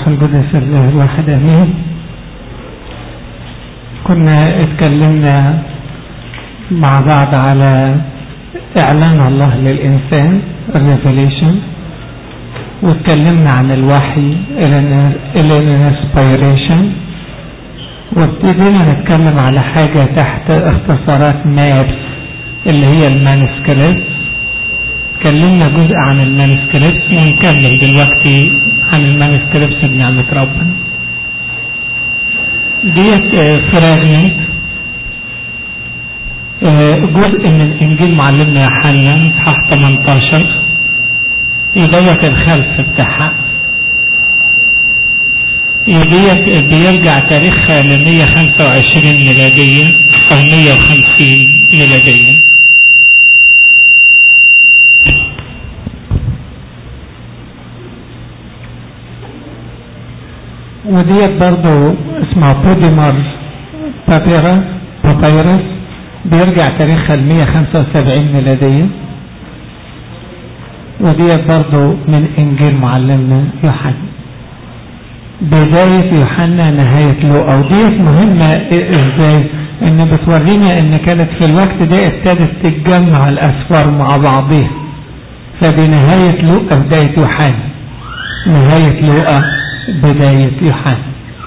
الروح القدس الله الواحد امين كنا اتكلمنا مع بعض على اعلان الله للانسان الريفيليشن واتكلمنا عن الوحي الانسبيريشن وابتدينا نتكلم على حاجة تحت اختصارات مابس اللي هي المانسكريبت اتكلمنا جزء عن المانسكريبت ونكمل دلوقتي عن المانسكريبت بنعمة ربنا ديت فراغمنت جزء من انجيل معلمنا يوحنا اصحاح 18 ودوت الخلف بتاعها ديت بيرجع تاريخها ل 125 ميلادية أو 150 ميلادية وديت برضو اسمها بوديمار بابيرا بابيرس بيرجع تاريخها ل 175 ميلادية وديت برضو من انجيل معلمنا يوحنا بداية يوحنا نهاية لوقا وديت مهمة ازاي ان بتورينا ان كانت في الوقت ده ابتدت تتجمع الاسفار مع بعضها فبنهاية لوقا بداية يوحنا نهاية لوقا بداية يوحنا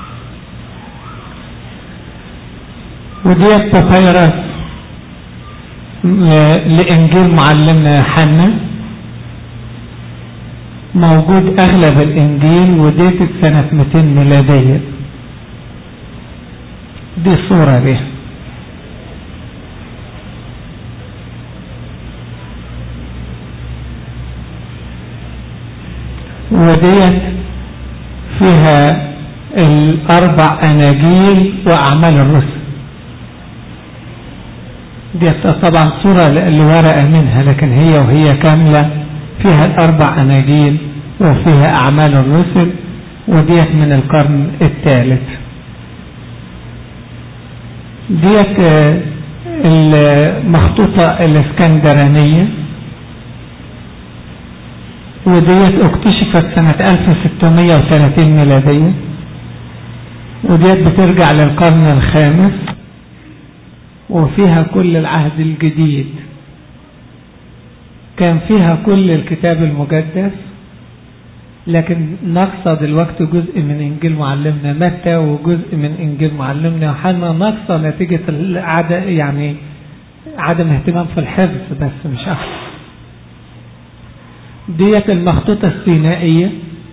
وديت بابيرس لانجيل معلمنا يوحنا موجود اغلب الانجيل وديتت سنة 200 ميلادية دي صورة ليه وديت فيها الاربع اناجيل واعمال الرسل ديت طبعا صورة اللي ورقة منها لكن هي وهي كاملة فيها الاربع اناجيل وفيها اعمال الرسل وديت من القرن الثالث ديت المخطوطة الاسكندرانية وديت اكتشفت سنة 1630 ميلادية وديت بترجع للقرن الخامس وفيها كل العهد الجديد كان فيها كل الكتاب المقدس لكن ناقصة دلوقتي جزء من إنجيل معلمنا متى وجزء من إنجيل معلمنا يوحنا ناقصة نتيجة العدم يعني عدم اهتمام في الحفظ بس مش أكتر ديت المخطوطة السينائية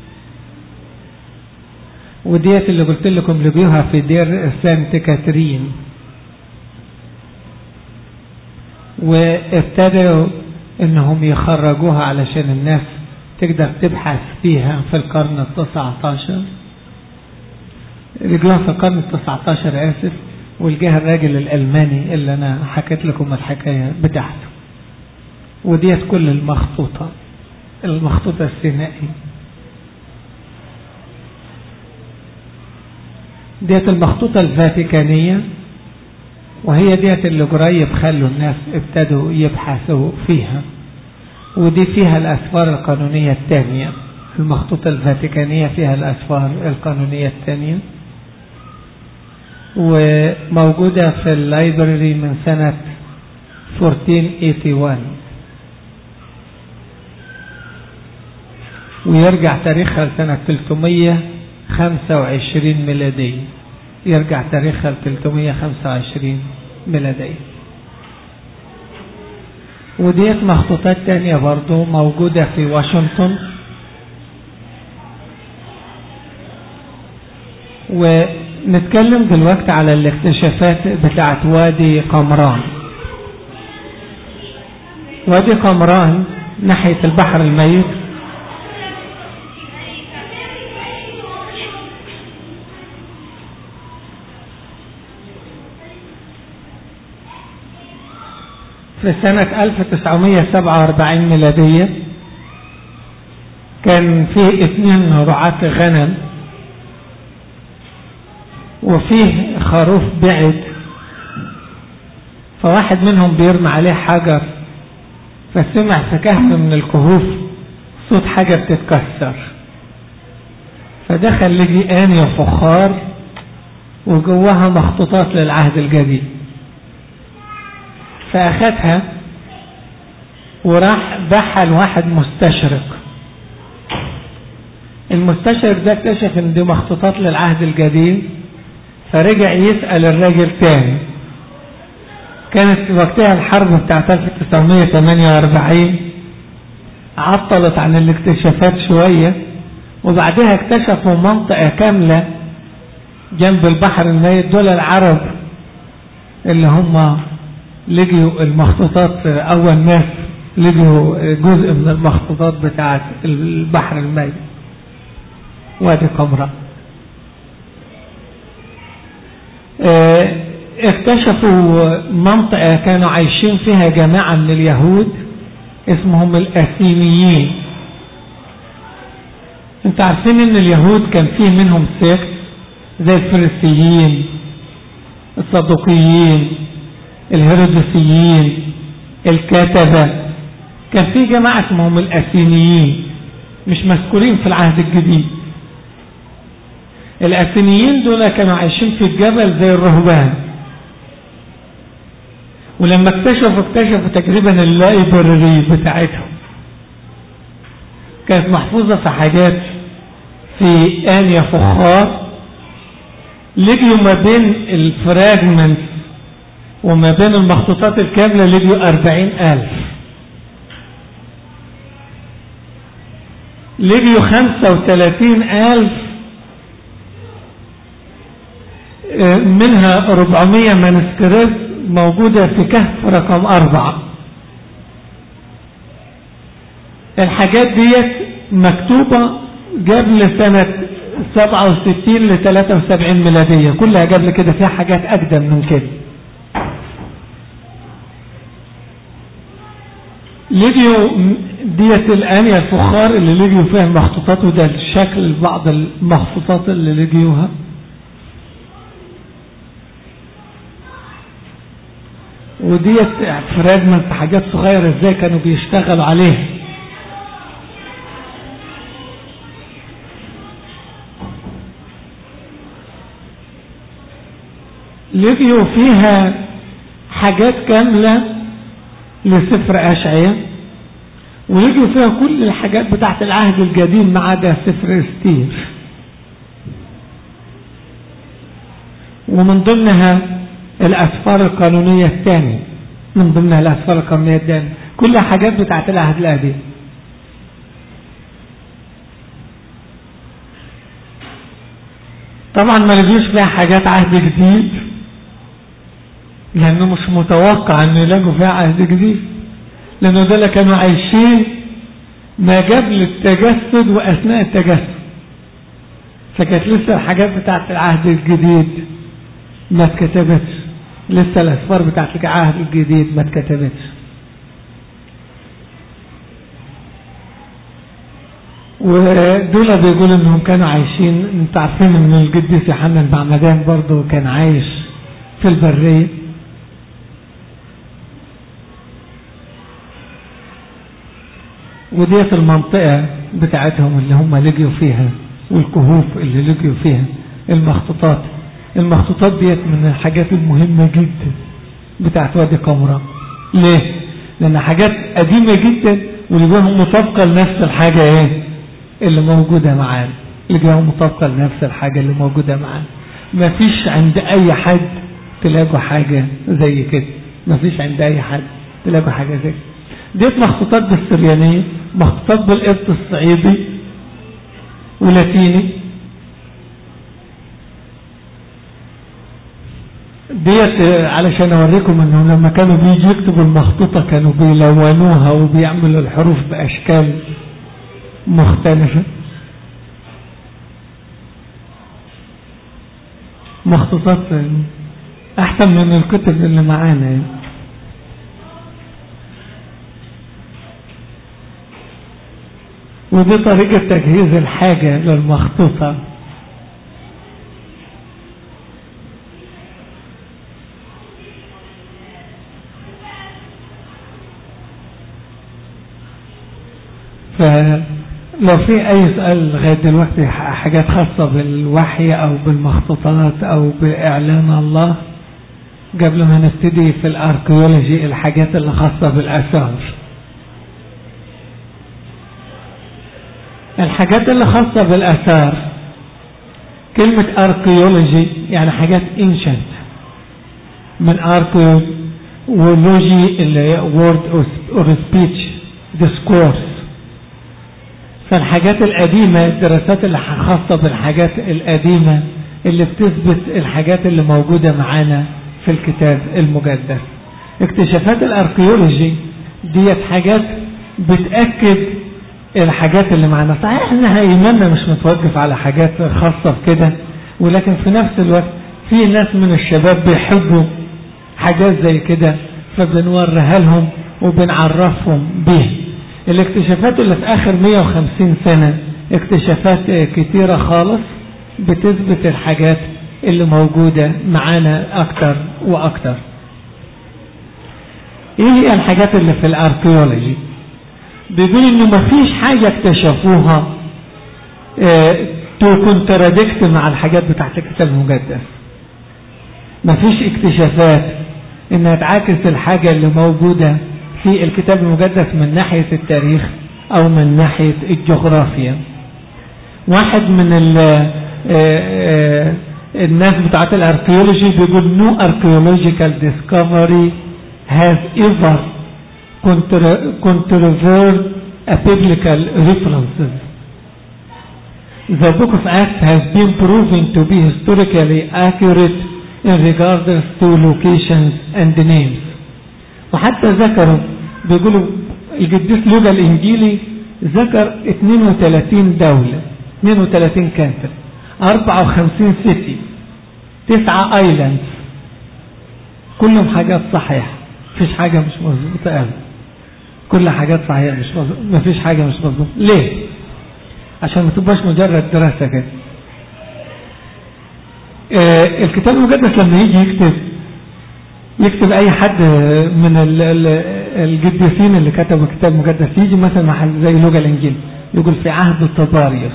وديت اللي قلت لكم لقيوها في دير سانت كاترين وابتدوا انهم يخرجوها علشان الناس تقدر تبحث فيها في القرن التسعة عشر رجلوها في القرن التسعة عشر آسف ولقاها الراجل الألماني اللي أنا حكيت لكم الحكاية بتاعته وديت كل المخطوطة المخطوطة السينائية ديت المخطوطة الفاتيكانية وهي ديت اللي قريب خلوا الناس ابتدوا يبحثوا فيها ودي فيها الأسفار القانونية الثانية المخطوطة الفاتيكانية فيها الأسفار القانونية الثانية وموجودة في اللايبرري من سنة 1481 ويرجع تاريخها لسنة 325 ميلادية يرجع تاريخها ل 325 ميلادية وديت مخطوطات تانية برضو موجودة في واشنطن ونتكلم دلوقتي على الاكتشافات بتاعت وادي قمران وادي قمران ناحية البحر الميت في سنة 1947 ميلادية كان فيه اثنين رعاة غنم وفيه خروف بعد فواحد منهم بيرمي عليه حجر فسمع في كهف من الكهوف صوت حاجة بتتكسر فدخل لقي آنية فخار وجواها مخطوطات للعهد الجديد فأخدها وراح باعها لواحد مستشرق المستشرق ده اكتشف ان دي مخطوطات للعهد الجديد فرجع يسأل الراجل تاني كانت وقتها الحرب بتاعت 1948 عطلت عن الاكتشافات شوية وبعدها اكتشفوا منطقة كاملة جنب البحر الميت دول العرب اللي هم لقيوا المخطوطات اول ناس لقيوا جزء من المخطوطات بتاعت البحر الميت وادي قمرة اه اكتشفوا منطقة كانوا عايشين فيها جماعة من اليهود اسمهم الأثينيين انت عارفين ان اليهود كان فيه منهم سيكت زي الفريسيين الصدوقيين الهيرودوسيين الكتبة كان في جماعة اسمهم الأثينيين مش مذكورين في العهد الجديد الأثينيين دول كانوا عايشين في الجبل زي الرهبان ولما اكتشفوا اكتشفوا تقريبا اللايبرري بتاعتهم كانت محفوظة في حاجات في آنية فخار لقيوا ما بين الفراجمنت وما بين المخطوطات الكاملة لقيوا أربعين ألف لقيوا خمسة وثلاثين ألف منها ربعمية مانسكريبت موجودة في كهف رقم أربعة الحاجات ديت مكتوبة قبل سنة 67 ل 73 ميلادية كلها قبل كده فيها حاجات أقدم من كده لقيوا ديت الآنية الفخار اللي لقيوا فيها المخطوطات وده الشكل بعض المخطوطات اللي لقيوها وديت فراجمنت حاجات صغيرة ازاي كانوا بيشتغلوا عليها لقيوا فيها حاجات كاملة لسفر أشعية ولقيوا فيها كل الحاجات بتاعت العهد القديم ما عدا سفر استير ومن ضمنها الأسفار القانونية الثانية من ضمنها الأسفار القانونية الثانية كلها حاجات بتاعت العهد القديم طبعا ما لقيوش فيها حاجات عهد جديد لأنه مش متوقع أن يلاقوا فيها عهد جديد لأنه دول كانوا عايشين ما قبل التجسد وأثناء التجسد فكانت لسه الحاجات بتاعت العهد الجديد ما اتكتبتش لسه الأسفار بتاعت العهد الجديد ما اتكتبتش ودول بيقولوا انهم كانوا عايشين انتوا عارفين ان القديس يوحنا المعمدان برضه كان عايش في البريه وديت المنطقة بتاعتهم اللي هم لقيوا فيها والكهوف اللي لقيوا فيها المخطوطات المخطوطات ديت من الحاجات المهمة جدا بتاعت وادي قمرة ليه؟ لأن حاجات قديمة جدا ولقوها مطابقة لنفس الحاجة ايه؟ اللي موجودة معانا لقوها مطابقة لنفس الحاجة اللي موجودة معانا مفيش عند أي حد تلاقوا حاجة زي كده مفيش عند أي حد تلاقوا حاجة زي كده ديت مخطوطات بالسريانية مخطوطات بالقبط الصعيدي ولاتيني ديت علشان اوريكم انهم لما كانوا بيجي يكتبوا المخطوطة كانوا بيلونوها وبيعملوا الحروف باشكال مختلفة مخطوطات احسن من الكتب اللي معانا يعني. ودي طريقة تجهيز الحاجة للمخطوطة لو في اي سؤال لغاية دلوقتي حاجات خاصة بالوحي او بالمخطوطات او باعلان الله قبل ما نبتدي في الاركيولوجي الحاجات اللي خاصة بالاثار الحاجات اللي خاصة بالاثار كلمة اركيولوجي يعني حاجات انشنت من اركيولوجي اللي هي word or speech discourse فالحاجات القديمة الدراسات اللي خاصة بالحاجات القديمة اللي بتثبت الحاجات اللي موجودة معانا في الكتاب المقدس اكتشافات الاركيولوجي ديت حاجات بتأكد الحاجات اللي معانا صحيح احنا ايماننا مش متوقف على حاجات خاصة بكده ولكن في نفس الوقت في ناس من الشباب بيحبوا حاجات زي كده فبنوريها لهم وبنعرفهم بيها الاكتشافات اللي في اخر 150 سنة اكتشافات كتيرة خالص بتثبت الحاجات اللي موجودة معانا اكتر واكتر ايه هي الحاجات اللي في الاركيولوجي بيقول انه مفيش حاجة اكتشفوها اه تو كونتراديكت مع الحاجات بتاعت الكتاب المقدس مفيش اكتشافات انها تعاكس الحاجة اللي موجودة في الكتاب المقدس من ناحية التاريخ او من ناحية الجغرافيا واحد من ال الناس بتاعت الاركيولوجي بيقول no archaeological discovery has ever controverted a biblical references. The book of Acts has been proven to be historically accurate in regards to locations and names. وحتى ذكروا بيقولوا القديس لوقا الانجيلي ذكر 32 دولة 32 كانتر 54 سيتي 9 ايلاندز كلهم حاجات صحيحة مفيش حاجة مش مظبوطة ابدا كل حاجات صحيحة مش مظبوطة مفيش حاجة مش مظبوطة ليه؟ عشان ما تبقاش مجرد دراسة كده آه الكتاب المقدس لما يجي يكتب يكتب اي حد من ال ال القديسين اللي كتبوا الكتاب المقدس يجي مثلا محل زي لوجا الانجيل يقول في عهد طباريوس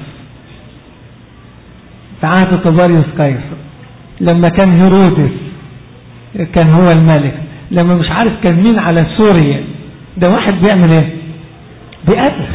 في عهد طباريوس قيصر لما كان هيرودس كان هو الملك لما مش عارف كان مين على سوريا ده واحد بيعمل ايه بيأرخ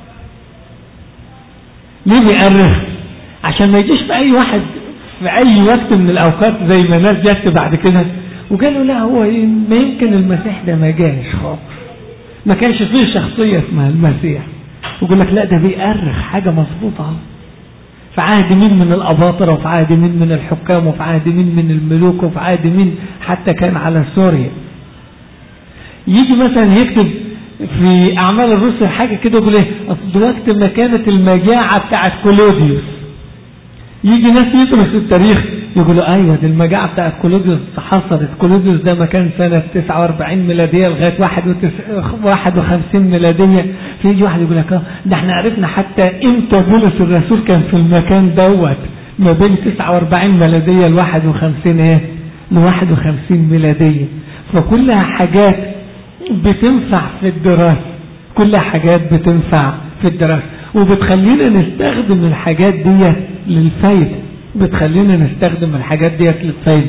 ليه بيأرخ عشان ما يجيش في اي واحد في اي وقت من الاوقات زي ما الناس جت بعد كده وقالوا لا هو ما يمكن المسيح ده ما جاش خالص ما كانش فيه شخصية اسمها المسيح ويقول لك لا ده بيأرخ حاجة مظبوطة في عهد مين من الأباطرة وفي عهد مين من الحكام وفي عهد مين من الملوك وفي عهد مين حتى كان على سوريا يجي مثلا يكتب في أعمال الرسل حاجة كده يقول ايه أصل وقت ما كانت المجاعة بتاعت كولوديوس يجي ناس يدرسوا التاريخ يقولوا ايوه دي المجاعة بتاعت كولوديوس حصلت كولوديوس ده مكان سنة 49 ميلادية لغاية 51 ميلادية فيجي واحد يقول لك اه ده احنا عرفنا حتى امتى بولس الرسول كان في المكان دوت ما بين 49 ميلادية ل 51 ايه ل 51 ميلادية فكلها حاجات بتنفع في الدراسة كلها حاجات بتنفع في الدراسة وبتخلينا نستخدم الحاجات ديت للفايدة بتخلينا نستخدم الحاجات ديت للفايدة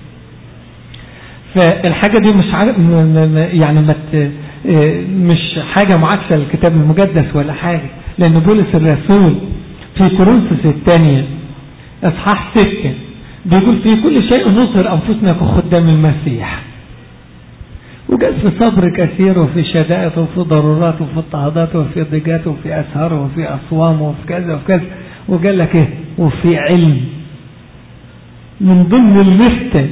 فالحاجة دي مش عارف يعني مت مش حاجة معاكسة للكتاب المقدس ولا حاجة لأن بولس الرسول في كورنثوس الثانية إصحاح ستة بيقول في كل شيء نظهر أنفسنا كخدام المسيح وجاء في صبر كثير وفي شدائد وفي ضرورات وفي اضطهادات وفي ضيقات وفي أسهار وفي أصوام وفي كذا وفي كذا وقال لك ايه وفي علم من ضمن الليستة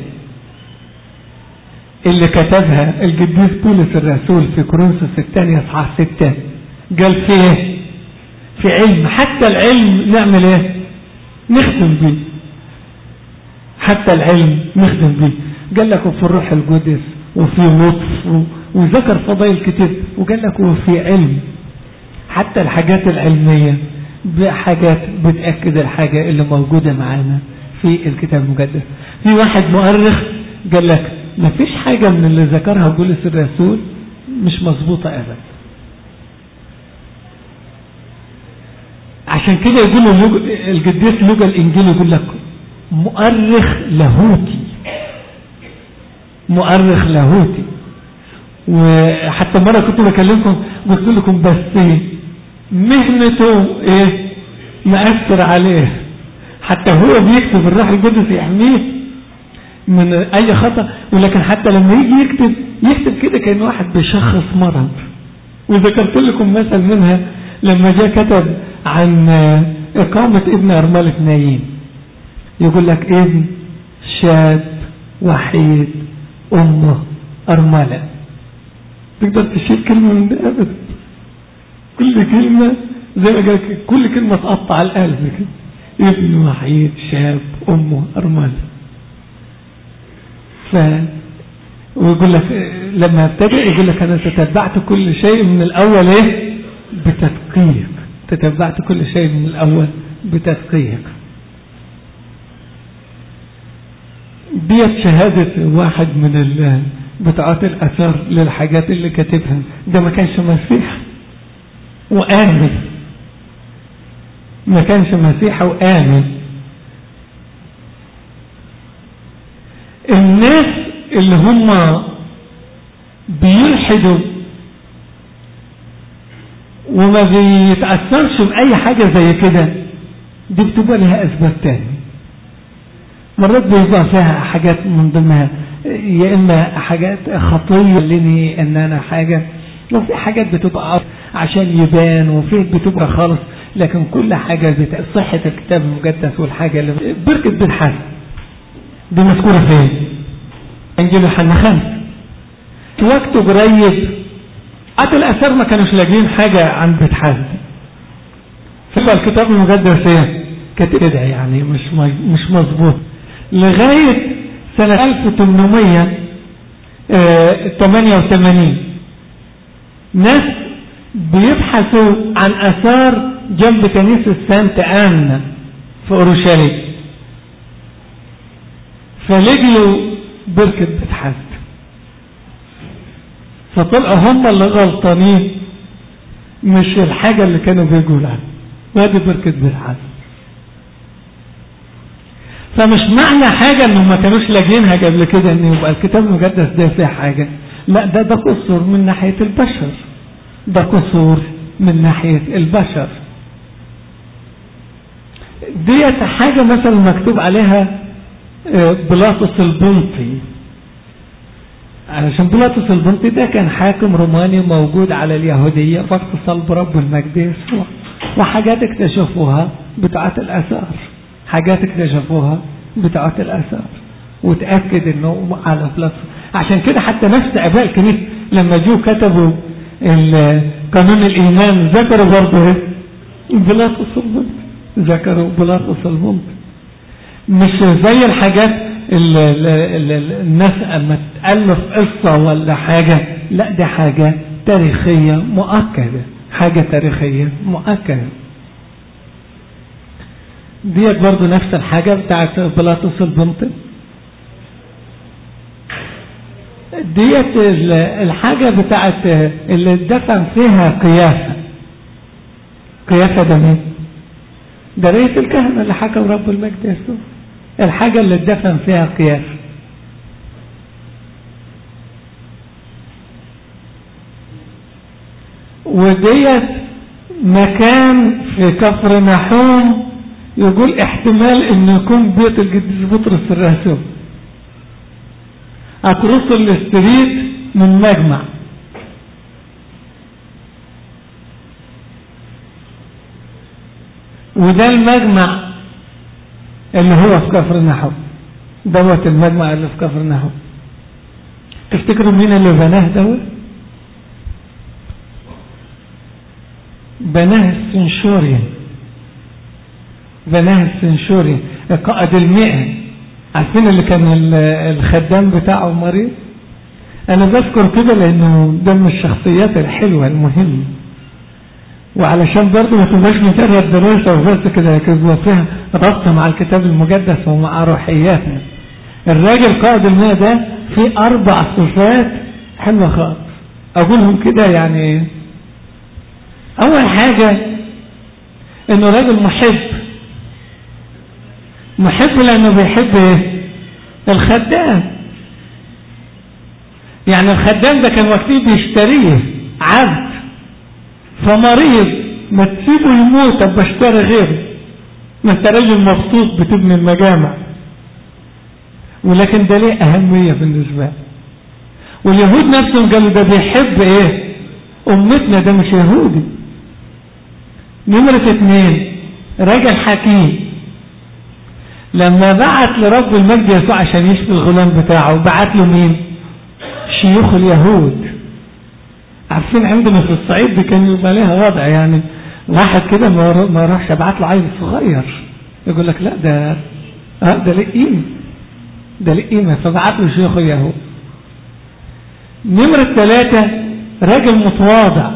اللي كتبها القديس بولس الرسول في كورنثوس الثانية اصحاح ستة قال في ايه في علم حتى العلم نعمل ايه نخدم بيه حتى العلم نخدم بيه قال لك وفي الروح القدس وفي لطف وذكر فضائل كتير وقال لك وفي علم حتى الحاجات العلمية بحاجات بتأكد الحاجة اللي موجودة معانا في الكتاب المقدس في واحد مؤرخ قال لك ما فيش حاجة من اللي ذكرها بولس الرسول مش مظبوطة أبدا عشان كده يقولوا القديس لوجا الانجيل يقول لك مؤرخ لاهوتي مؤرخ لاهوتي وحتى مرة كنت بكلمكم قلت لكم بس مهنته ايه مأثر عليه حتى هو بيكتب الروح القدس يحميه من اي خطأ ولكن حتى لما يجي يكتب يكتب كده كان واحد بيشخص مرض وذكرت لكم مثل منها لما جاء كتب عن اقامة ابن ارملة نايم يقول لك ابن شاب وحيد امه ارملة تقدر تشيل كلمة من ده ابدا كل كلمة زي ما قال كل كلمة تقطع القلب كده ابن وحيد شاب امه ارملة ف ويقول لك لما ابتدأ يقول لك انا تتبعت كل شيء من الاول ايه بتدقيق تتبعت كل شيء من الاول بتدقيق ديت شهادة واحد من بتاعات الاثار للحاجات اللي كاتبها ده ما كانش مسيح وآمن ما كانش مسيح وآمن الناس اللي هم بيلحدوا وما بيتأثرش بأي حاجة زي كده دي بتبقى لها أسباب تاني مرات بيبقى فيها حاجات من ضمنها يا إما حاجات خطية لني إن أنا حاجة وفي حاجات بتبقى عشان يبان وفي بتبقى خالص لكن كل حاجة بت... صحة الكتاب المقدس والحاجة اللي بركة بن حسن دي مذكورة فين؟ انجيل يوحنا خمسة في وقت قريب قتل الأثار ما كانوش لاقيين حاجة عن بيت حسن فبقى الكتاب المقدس ايه؟ كاتب كده يعني مش مش مظبوط لغاية سنة 1888 ناس بيبحثوا عن اثار جنب كنيسة سانت آنا في اورشليم فلقيوا بركة بيت حسن فطلعوا هم اللي غلطانين مش الحاجة اللي كانوا بيقولوا عنها وادي بركة بيت حسن فمش معنى حاجة انهم ما كانوش لاقيينها قبل كده ان يبقى الكتاب المقدس ده فيه حاجة لا ده ده قصور من ناحية البشر ده قصور من ناحية البشر ديت حاجة مثلا مكتوب عليها بلاطس البنطي علشان بلاطس البنطي ده كان حاكم روماني موجود على اليهودية وقت صلب رب المجد يسوع وحاجات اكتشفوها بتاعت الآثار حاجات اكتشفوها بتاعت الآثار وتأكد انه على بلاطس عشان كده حتى نفس اباء الكنيسة لما جو كتبوا قانون الايمان ذكروا برضه بلاطس البنطي ذكروا بلاطس البنطي مش زي الحاجات اللي اللي الناس اما تألف قصة ولا حاجة لا دي حاجة تاريخية مؤكدة حاجة تاريخية مؤكدة ديت برضو نفس الحاجة بتاعت بلاطس البنطي ديت الحاجة بتاعت اللي اتدفن فيها قياسة قياسة ده مين؟ ده رئيس الكهنة اللي حكم رب المجد يسوع الحاجة اللي اتدفن فيها قياس وديت مكان في كفر نحوم يقول احتمال انه يكون بيت القديس بطرس الرسول اكروس الاستريت من مجمع وده المجمع اللي هو في كفر نحو دوت المجمع اللي في كفر نحو تفتكروا مين اللي بناه دوت بناه السنشوريان بناه السنشوريان قائد المئة عارفين اللي كان الخدام بتاعه مريض انا بذكر كده لانه ده من الشخصيات الحلوة المهمة وعلشان برضه ما تبقاش مجرد دراسة وبس كده يبقى فيها ربط مع الكتاب المقدس ومع روحياتنا الراجل قائد الماء ده في أربع صفات حلوة خالص أقولهم كده يعني أول حاجة انه راجل محب محب لانه بيحب ايه الخدام يعني الخدام ده كان وقتيه بيشتريه عبد فمريض ما تسيبه يموت ابقى اشتري غيره ما انت راجل مبسوط بتبني المجامع ولكن ده ليه اهمية بالنسبة له واليهود نفسهم قالوا ده بيحب ايه امتنا ده مش يهودي نمرة اتنين راجل حكيم لما بعت لرب المجد يسوع عشان يشفي الغلام بتاعه بعت له مين شيوخ اليهود عارفين عندنا في الصعيد دي كان يبقى لها وضع يعني واحد كده ما راحش ابعت له عيل صغير يقول لك لا ده اه ده ليه قيمه ده ليه قيمه فبعت له شيوخ اليهود نمرة ثلاثة راجل متواضع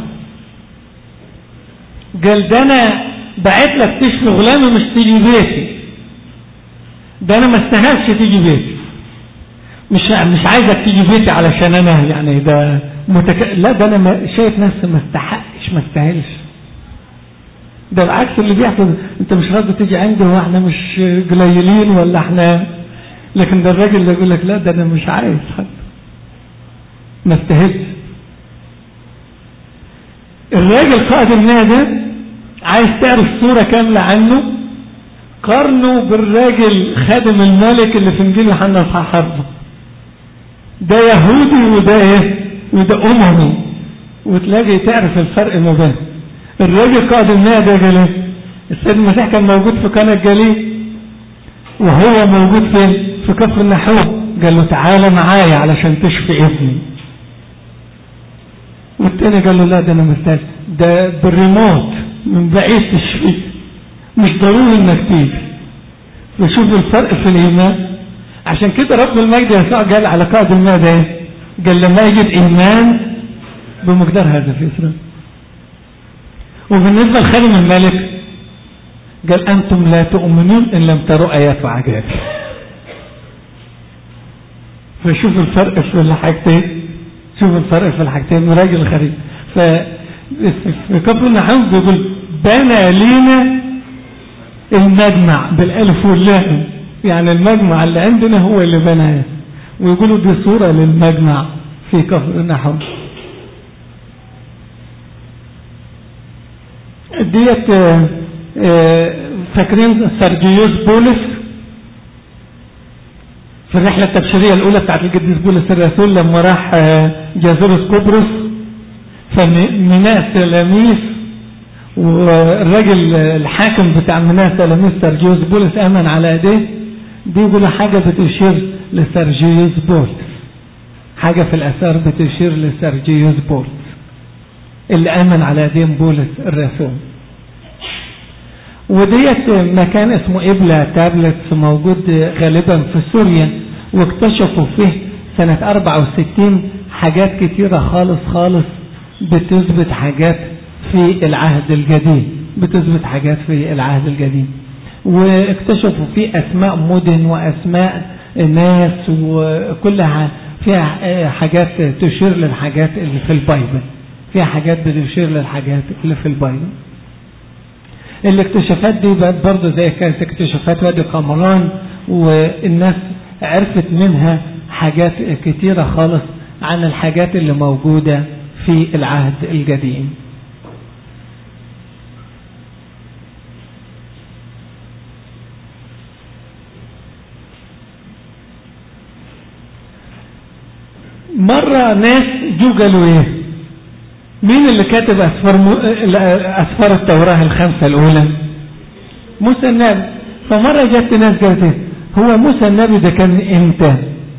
قال ده انا بعت لك تشفي غلامي مش تيجي بيتي ده انا ما استاهلش تيجي بيتي مش مش عايزك تيجي بيتي علشان انا يعني ده متك... لا ده انا ما شايف نفسي ما استحقش ما استاهلش ده العكس اللي بيحصل انت مش راضي تيجي عندي هو احنا مش قليلين ولا احنا لكن ده الراجل اللي يقول لك لا ده انا مش عايز حد ما استاهلش الراجل قائد النادي عايز تعرف صورة كاملة عنه قارنه بالراجل خادم الملك اللي في انجيل يوحنا اصحاح اربعه ده يهودي وده ايه وده اممي وتلاقي تعرف الفرق ما بينهم الراجل قائد النادي ده قال ايه السيد المسيح كان موجود في قناه الجليل وهو موجود فين في كفر النحوم قال له تعالى معايا علشان تشفي ابني والتاني قال له لا ده انا محتاج ده بالريموت من بعيد تشفيه مش ضروري انك تيجي وشوف الفرق في الايمان عشان كده رب المجد يسوع قال على قائد الماء ايه قال لما يجد ايمان بمقدار هذا في اسرائيل وبالنسبه لخادم الملك قال انتم لا تؤمنون ان لم تروا ايات وعجائب فشوف الفرق في الحاجتين شوف الفرق في الحاجتين راجل الخريج ف في كفر النحوم بيقول بنى لينا المجمع بالالف واللام يعني المجمع اللي عندنا هو اللي بناه ويقولوا دي صورة للمجمع في كفر النحوم ديت فاكرين سرجيوس بولس في الرحلة التبشيرية الأولى بتاعت القديس بولس الرسول لما راح جازورس كوبروس فميناء تلاميذ والراجل الحاكم بتاع ميناء تلاميذ سرجيوس بولس آمن على ايديه دي يقولوا حاجة بتشير لسرجيوس بولس حاجة في الأثار بتشير لسرجيوس بولس اللي آمن على ايدين بولس الرسول وديت مكان اسمه إبلا تابلتس موجود غالبا في سوريا واكتشفوا فيه سنة 64 حاجات كتيرة خالص خالص بتثبت حاجات في العهد الجديد بتثبت حاجات في العهد الجديد واكتشفوا فيه أسماء مدن وأسماء ناس وكلها فيها حاجات تشير للحاجات اللي في البايبل فيها حاجات بتشير للحاجات اللي في البايبل الاكتشافات دي بقت برضه زي كانت اكتشافات وادي قمران والناس عرفت منها حاجات كتيرة خالص عن الحاجات اللي موجودة في العهد القديم مرة ناس جو قالوا ايه مين اللي كاتب أسفار, م... أسفار التوراة الخمسة الأولى موسى النبي فمرة جت ناس قالت ايه هو موسى النبي ده كان امتى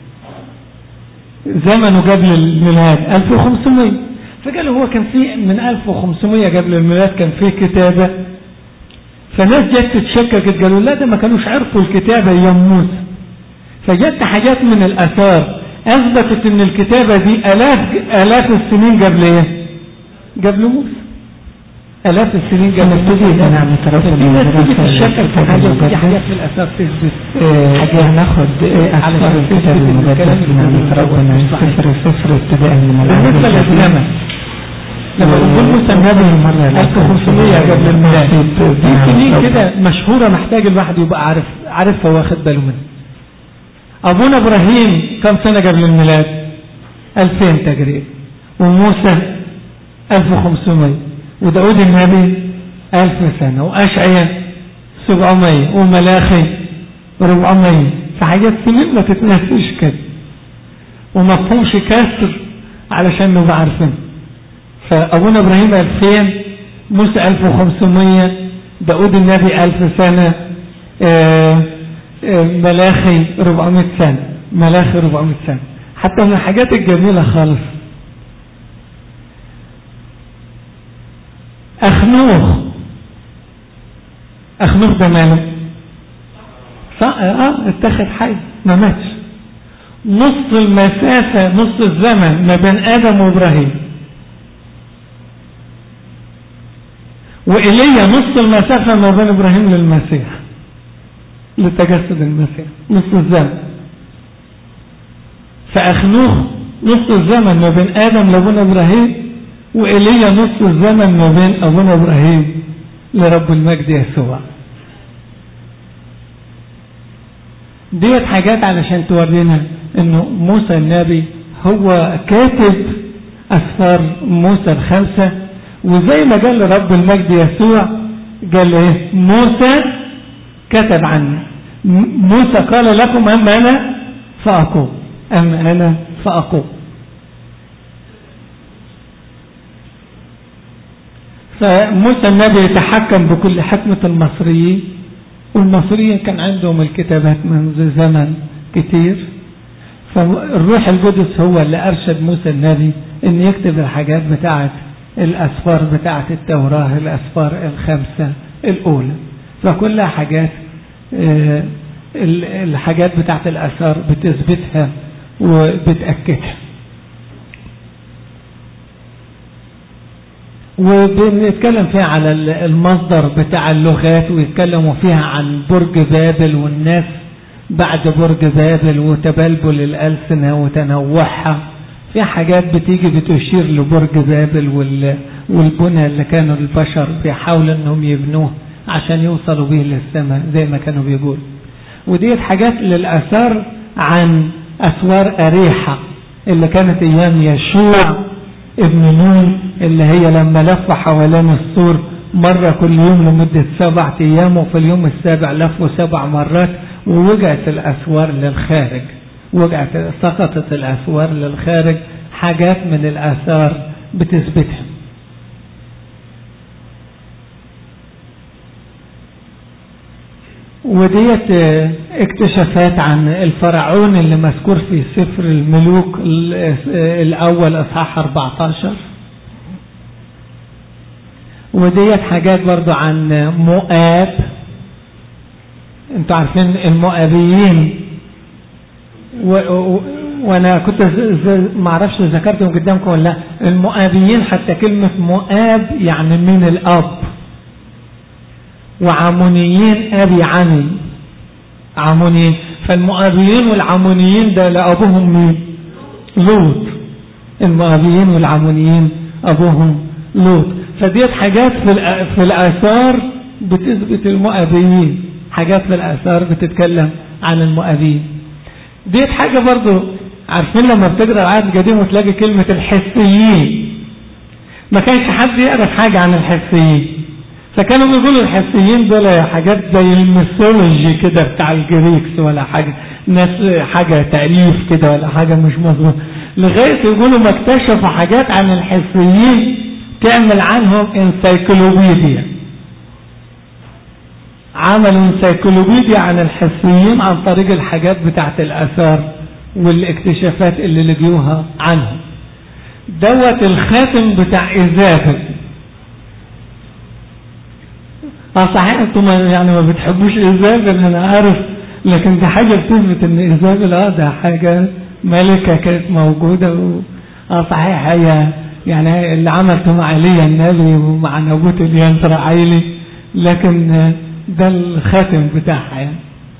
زمنه قبل الميلاد 1500 فقالوا هو كان في من 1500 قبل الميلاد كان في كتابة فناس جت تتشكك قالوا لا ده ما كانوش عرفوا الكتابة ايام موسى فجت حاجات من الآثار أثبتت إن الكتابة دي آلاف آلاف السنين قبل إيه؟ قبل موسى آلاف السنين قبل نبتدي إذا نعم ترى في ناس تيجي تتشكل في حاجة في حاجات في الأساس تثبت حاجة هناخد أسفار الكتاب المقدس نعم ربنا سفر سفر ابتداء من العهد بالنسبة للزمن لما بنقول موسى النبي 1500 قبل الميلاد في سنين كده مشهورة محتاج الواحد يبقى عارف عارفها واخد باله منها أبونا إبراهيم كم سنة قبل الميلاد 2000 تقريبا وموسى 1500 وداود النبي 1000 سنة وأشعيا 700 وملاخي 400 فحاجات سنين ما تتنسيش كده ومفهومش كسر علشان نبقى عارفين فأبونا إبراهيم 2000 موسى 1500 داود النبي 1000 سنة آآ آآ ملاخي 400 سنة ملاخي 400 سنة حتى من الحاجات الجميلة خالص أخنوخ أخنوخ ده ماله اه اتخذ حي ما ماتش نص المسافة نص الزمن ما بين آدم وإبراهيم وإيليا نص المسافة ما بين إبراهيم للمسيح لتجسد المسيح نص الزمن فأخنوخ نص الزمن ما بين آدم لأبونا إبراهيم وإيليا نص الزمن ما بين أبونا إبراهيم لرب المجد يسوع ديت حاجات علشان تورينا انه موسى النبي هو كاتب اسفار موسى الخمسة وزي ما قال رب المجد يسوع قال ايه موسى كتب عني موسى قال لكم اما انا فاقوم اما انا فاقوم فموسى النبي يتحكم بكل حكمة المصريين والمصريين كان عندهم الكتابات منذ زمن كتير فالروح القدس هو اللي أرشد موسى النبي أن يكتب الحاجات بتاعة الأسفار بتاعة التوراة الأسفار الخمسة الأولى فكلها حاجات الحاجات بتاعة الأثار بتثبتها وبتأكدها وبنتكلم فيها على المصدر بتاع اللغات ويتكلموا فيها عن برج بابل والناس بعد برج بابل وتبلبل الألسنة وتنوعها في حاجات بتيجي بتشير لبرج بابل والبنى اللي كانوا البشر بيحاولوا انهم يبنوه عشان يوصلوا به للسماء زي ما كانوا بيقولوا وديت حاجات للأثار عن أسوار أريحة اللي كانت أيام يشوع ابن نون اللي هي لما لف حوالين السور مرة كل يوم لمدة سبعة أيام وفي اليوم السابع لفوا سبع مرات ووجعت الأسوار للخارج وجعت سقطت الأسوار للخارج حاجات من الآثار بتثبتها وديت اكتشافات عن الفرعون اللي مذكور في سفر الملوك الأول أصحاح 14 وديت حاجات برضو عن مؤاب انتوا عارفين المؤابيين و و وانا كنت ما اعرفش ذكرتهم قدامكم ولا لا المؤابيين حتى كلمة مؤاب يعني من الاب وعمونيين ابي عني عمونيين فالمؤابيين والعمونيين ده لابوهم مين لوط المؤابيين والعمونيين ابوهم لوط فديت حاجات في في الاثار بتثبت المؤابيين حاجات في الاثار بتتكلم عن المؤابيين ديت حاجه برضو عارفين لما بتقرا العهد القديم وتلاقي كلمه الحسيين ما كانش حد يعرف حاجه عن الحسيين فكانوا بيقولوا الحسيين دول حاجات زي الميثولوجي كده بتاع الجريكس ولا حاجه ناس حاجه تاليف كده ولا حاجه مش مظبوطه لغايه يقولوا ما اكتشفوا حاجات عن الحسيين تعمل عنهم انسايكلوبيديا عملوا انسايكلوبيديا عن الحسيين عن طريق الحاجات بتاعت الاثار والاكتشافات اللي لقيوها عنهم دوت الخاتم بتاع ايزابل اه صحيح انتم يعني ما بتحبوش ايزابل انا عارف لكن دي حاجه بتثبت ان ايزابل اه ده حاجه ملكه كانت موجوده و... اه صحيح هي يعني اللي عملته مع ايليا النبي ومع نبوت الينصر عيلي لكن ده الخاتم بتاعها يعني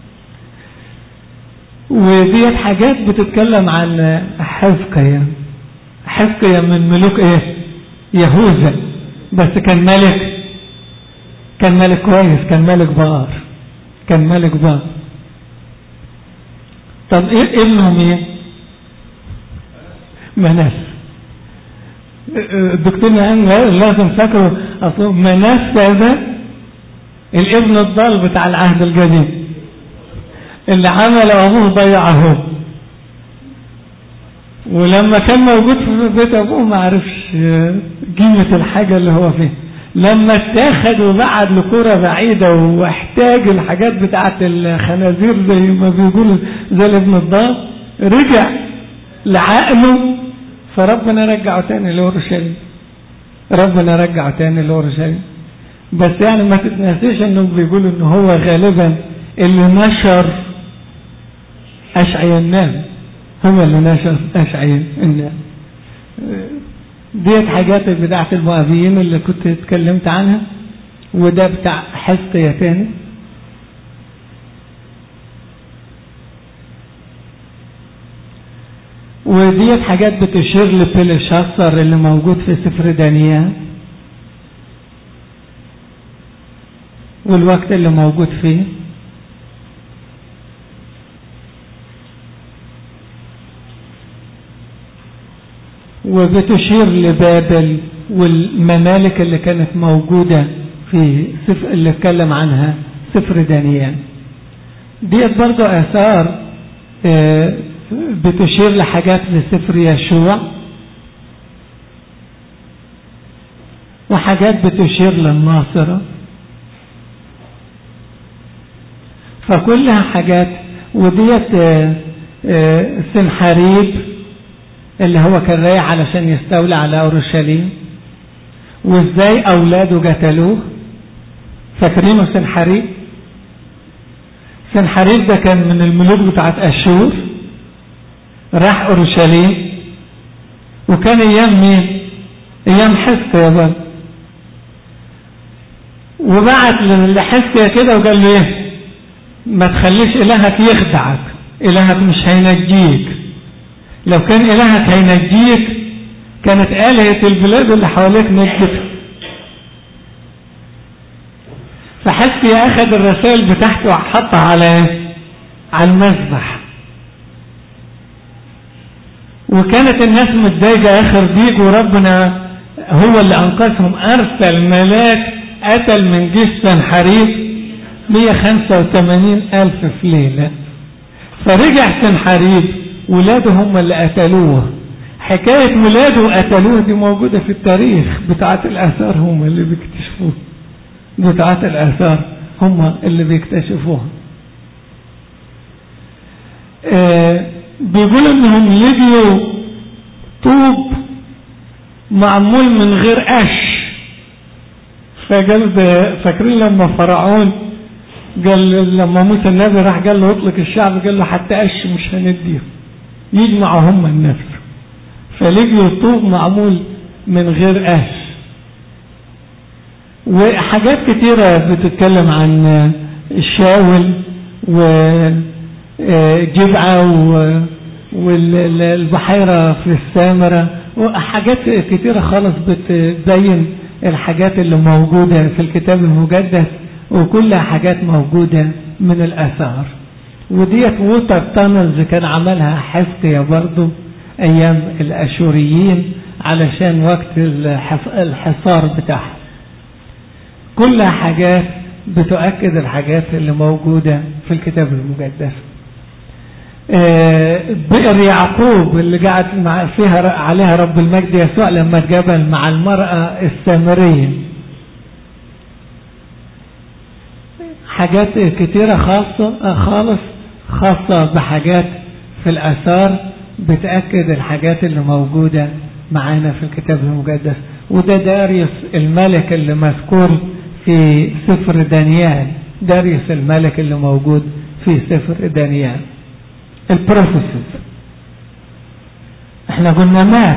وديت حاجات بتتكلم عن حزقيا حزقيا من ملوك ايه يهوذا بس كان ملك كان ملك كويس كان ملك بار كان ملك بار طب ايه ابنه مين مناس الدكتور نعم لازم فاكره اصلا مناس ده الابن الضال بتاع العهد الجديد اللي عمل ابوه ضيعه ولما كان موجود في بيت ابوه ما عرفش قيمة الحاجة اللي هو فيها لما اتاخد وبعد لكرة بعيدة واحتاج الحاجات بتاعت الخنازير زي ما بيقولوا زي الابن الضال رجع لعقله فربنا رجعه تاني لأورشليم ربنا رجعه تاني لأورشليم بس يعني ما تتنسيش انه بيقولوا ان هو غالبا اللي نشر اشعيا النام هو اللي نشر اشعيا النام ديت حاجات بتاعت المؤابيين اللي كنت اتكلمت عنها وده بتاع حزقيا تاني وديت حاجات بتشير لبيلشاصر اللي موجود في سفر دانيال والوقت اللي موجود فيه وبتشير لبابل والممالك اللي كانت موجودة في سفر اللي اتكلم عنها سفر دانيال ديت برضو آثار بتشير لحاجات في سفر يشوع وحاجات بتشير للناصرة فكلها حاجات وديت سنحاريب اللي هو كان رايح علشان يستولى على اورشليم وازاي اولاده قتلوه فاكرينه سنحاريب سنحاريب ده كان من الملوك بتاعت اشور راح اورشليم وكان ايام مين ايام حسقيا بقى وبعت لحسقيا كده وقال له ايه ما تخليش الهك يخدعك الهك مش هينجيك لو كان الهك هينجيك كانت آلهة البلاد اللي حواليك نجتك فحسقيا اخذ الرسائل بتاعته وحطها على على المذبح وكانت الناس متضايقه اخر ضيق وربنا هو اللي انقذهم ارسل ملاك قتل من جيش سنحريب 185 الف في ليله فرجع سنحريب ولاده هم اللي قتلوه حكاية ولاده وقتلوه دي موجودة في التاريخ بتاعة الآثار هم اللي بيكتشفوها بتاعة الآثار هم اللي بيكتشفوها آه بيقول انهم لقيوا طوب معمول من غير قش فقال فاكرين لما فرعون قال لما موسى النبي راح قال له اطلق الشعب قال له حتى قش مش هنديه يجمعوا هم النفس فلقيوا طوب معمول من غير قش وحاجات كتيرة بتتكلم عن الشاول وجبعة والبحيرة في السامرة وحاجات كتيرة خالص بتبين الحاجات اللي موجودة في الكتاب المقدس وكلها حاجات موجودة من الآثار وديت ووتر تانلز كان عملها حزقيا برضو أيام الأشوريين علشان وقت الحصار بتاعهم كلها حاجات بتؤكد الحاجات اللي موجودة في الكتاب المقدس بئر يعقوب اللي قاعد مع فيها عليها رب المجد يسوع لما اتقابل مع المرأة السامرية حاجات كتيرة خاصة خالص خاصة بحاجات في الآثار بتأكد الحاجات اللي موجودة معانا في الكتاب المقدس وده داريوس الملك اللي مذكور في سفر دانيال داريوس الملك اللي موجود في سفر دانيال البروفيسز احنا قلنا مات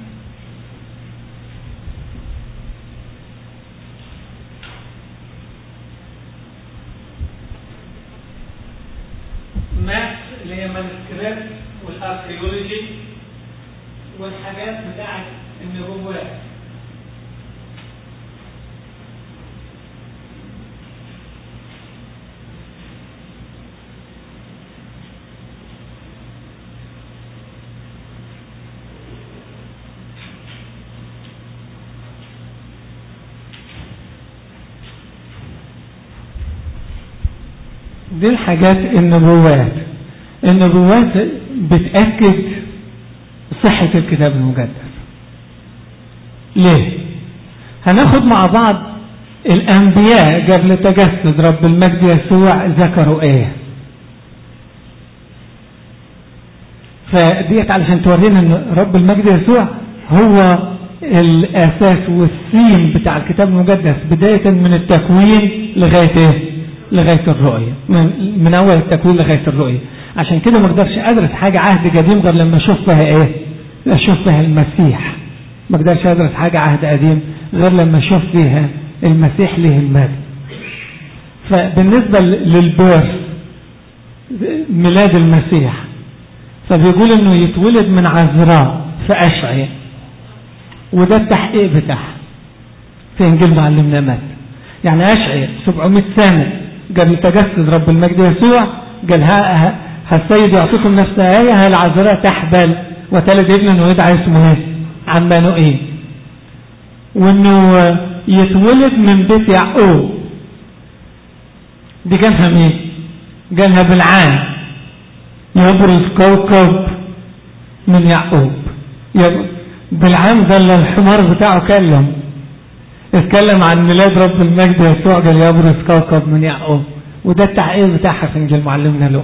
مات اللي هي مانسكريبت والاركيولوجي والحاجات بتاعت النبوات دي الحاجات النبوات النبوات بتأكد صحة الكتاب المقدس ليه هناخد مع بعض الأنبياء قبل تجسد رب المجد يسوع ذكروا ايه فديت علشان تورينا ان رب المجد يسوع هو الاساس والسين بتاع الكتاب المقدس بداية من التكوين لغاية ايه لغاية الرؤية من, من اول التكوين لغاية الرؤية عشان كده ما اقدرش ادرس حاجة عهد قديم غير لما اشوف فيها ايه اشوف فيها المسيح ما اقدرش ادرس حاجة عهد قديم غير لما اشوف فيها المسيح له المجد فبالنسبة للبيرث ميلاد المسيح فبيقول انه يتولد من عذراء في اشعياء وده التحقيق بتاعها في انجيل معلمنا مات يعني اشعياء 700 سنة قبل تجسد رب المجد يسوع قال ها السيد يعطيكم نفس آية العذراء تحبل وتلد ابنا ويدعى اسمه ايه عمانوئيل وانه يتولد من بيت يعقوب دي جالها مين جالها بالعام يبرز كوكب من يعقوب بالعام ده اللي الحمار بتاعه كلم اتكلم عن ميلاد رب المجد يسوع قال يبرز كوكب من يعقوب وده التحقيق بتاعها في انجيل معلمنا له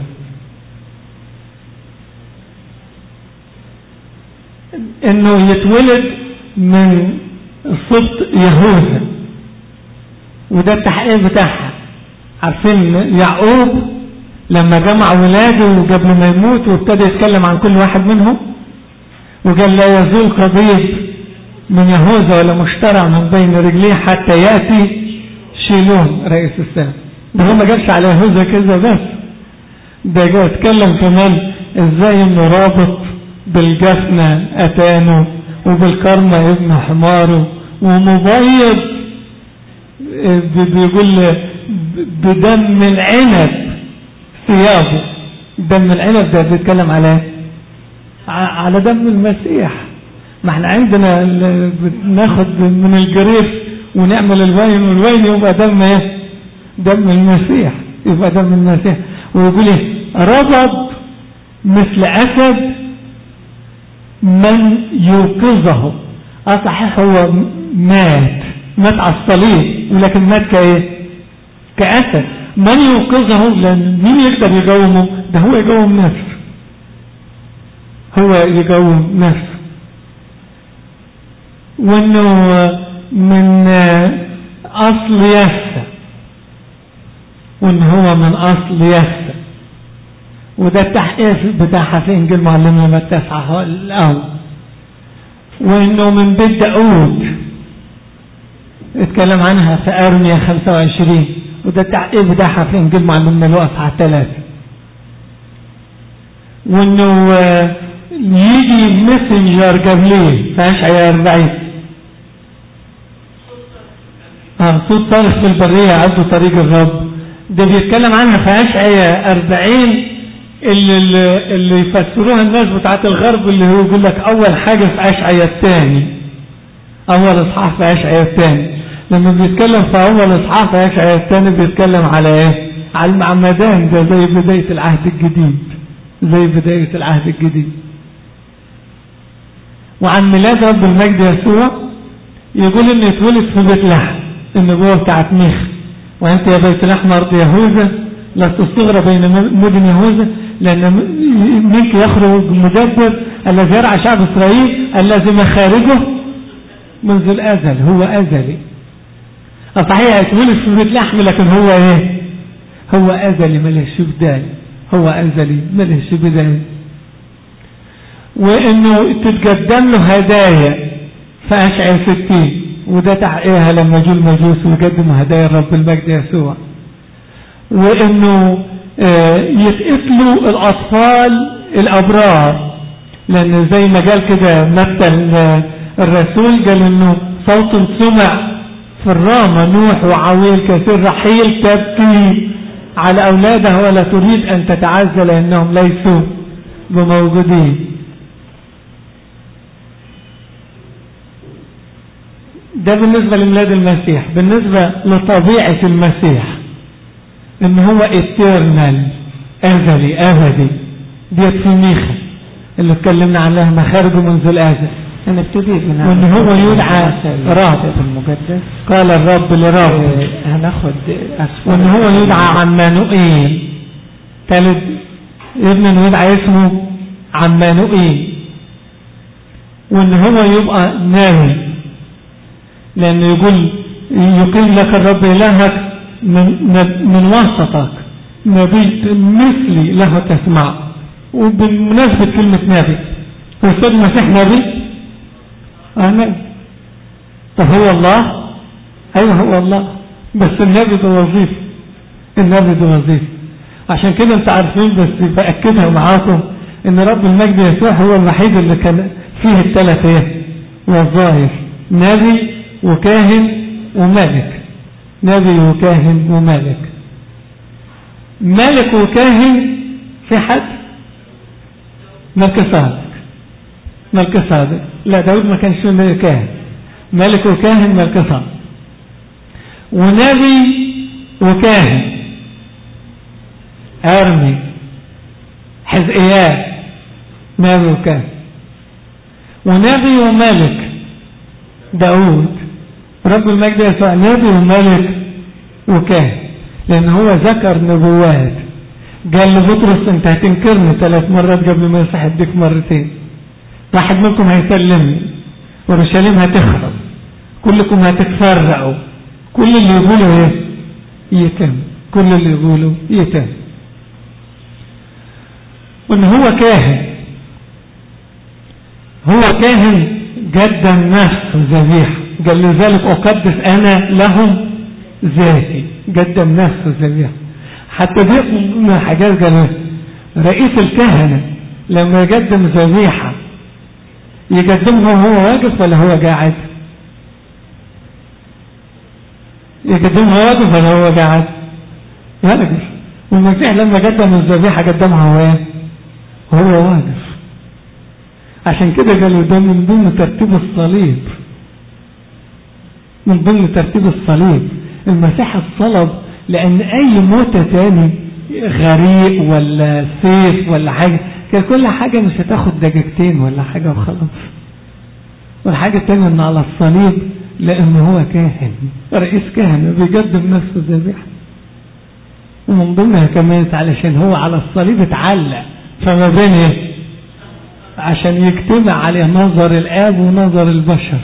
انه يتولد من صوت يهوذا وده التحقيق بتاعها عارفين يعقوب لما جمع ولاده قبل ما يموت وابتدى يتكلم عن كل واحد منهم وقال لا يزول قضيب من يهوذا ولا مشترع من بين رجليه حتى يأتي شيلون رئيس السنة ده هو ما جابش على يهوذا كذا بس ده جاء اتكلم كمان ازاي انه رابط بالجفنة اتانه وبالكرمة ابن حماره ومبيض بيقول بدم العنب ثيابه دم العنب ده بيتكلم على على دم المسيح ما احنا عندنا ناخد من الجريف ونعمل الوين والوين يبقى دم ايه دم المسيح يبقى دم المسيح ويقول ايه ربض مثل اسد من يوقظه اه صحيح هو مات مات على الصليب ولكن مات كايه كاسد من يوقظه لان مين يقدر يقومه ده هو يقوم نفسه هو يقوم نفسه وانه من اصل يسا وان هو من اصل يسا وده التحقيق بتاعها في انجيل معلمنا ما التاسعة الاول وانه من بيت داود اتكلم عنها في ارميا 25 وده التحقيق بتاعها في انجيل معلمنا له اصحى ثلاثة وانه يجي ميسنجر قبليه في اشعياء 40 اه صوت صارخ في البرية عدوا طريق الرب ده بيتكلم عنها في اشعياء 40 اللي, اللي يفسروها الناس بتاعت الغرب اللي هو يقول لك اول حاجة في اشعياء الثاني اول اصحاح في اشعياء الثاني لما بيتكلم في اول اصحاح في اشعياء الثاني بيتكلم على ايه على المعمدان ده زي بداية العهد الجديد زي بداية العهد الجديد وعن ميلاد رب المجد يسوع يقول انه يتولد في بيت لحم النبوة بتاعت ميخ وانت يا بيت لحم ارض يهوذا لست الصغرى بين مدن يهوذا لان منك يخرج مدبر الذي يرعى شعب اسرائيل الذي مخارجه منذ الازل هو ازلي صحيح يتولد في بيت لحم لكن هو ايه هو ازلي ملهش بداية هو ازلي ملهش بداية وانه تتقدم له هدايا في اشعياء 60 وده تحقيقها لما جو المجوس ويقدموا هدايا رب المجد يسوع وانه آه يتقتلوا الاطفال الابرار لان زي ما قال كده مثل الرسول قال انه صوت سمع في الرامة نوح وعويل كثير رحيل تبكي على اولادها ولا تريد ان تتعزى لانهم ليسوا بموجودين ده بالنسبة لميلاد المسيح بالنسبة لطبيعة المسيح ان هو eternal ازلي ابدي ديت في ميخا اللي اتكلمنا عنها مخارجه منذ الازل هنبتدي من وان هو يدعى رب المقدس قال الرب لرب آه، هناخد أسفار وان هو يدعى عمانوئيل ثالث ابن يدعى اسمه عمانوئيل وان هو يبقى ناوي لانه يقول يقيم لك الرب الهك من, من وسطك نبي مثلي له تسمع وبمناسبة كلمة نبي هو السيد المسيح نبي اه نبي طب هو الله ايوه هو الله بس النبي ده وظيفه النبي ده وظيفه عشان كده انت عارفين بس بأكدها معاكم ان رب المجد يسوع هو الوحيد اللي كان فيه الثلاث ايه وظائف نبي وكاهن وملك نبي وكاهن وملك ملك وكاهن في حد ملك صادق ملك صادق لا داود ما كانش ملك كاهن ملك وكاهن ملك صادق ونبي وكاهن أرمي حزقيال نبي وكاهن ونبي وملك داود رب المجد يسوع نبي وملك وكاهن لأن هو ذكر نبوات قال لبطرس انت هتنكرني ثلاث مرات قبل ما يصح يديك مرتين واحد منكم هيسلمني ورشاليم هتخرب كلكم هتتفرقوا كل اللي يقوله ايه يتم كل اللي يقوله يتم وان هو كاهن هو كاهن قدم نفسه ذبيحه قال لذلك اقدس انا لهم ذاتي قدم نفسه ذبيحه حتى دي من الحاجات قال رئيس الكهنه لما يقدم ذبيحه يقدمها وهو واقف ولا هو قاعد يقدمها واقف ولا هو قاعد واقف والمسيح لما قدم الذبيحه قدمها هو ايه هو واقف عشان كده قالوا ده من ضمن ترتيب الصليب من ضمن ترتيب الصليب المسيح الصلب لان اي موتة تاني غريق ولا سيف ولا حاجة كان كل حاجة مش هتاخد دقيقتين ولا حاجة وخلاص والحاجة التانية ان على الصليب لان هو كاهن رئيس كهنة بيقدم نفسه ذبيحة ومن ضمنها كمان علشان هو على الصليب اتعلق فما بين ايه عشان يجتمع عليه نظر الاب ونظر البشر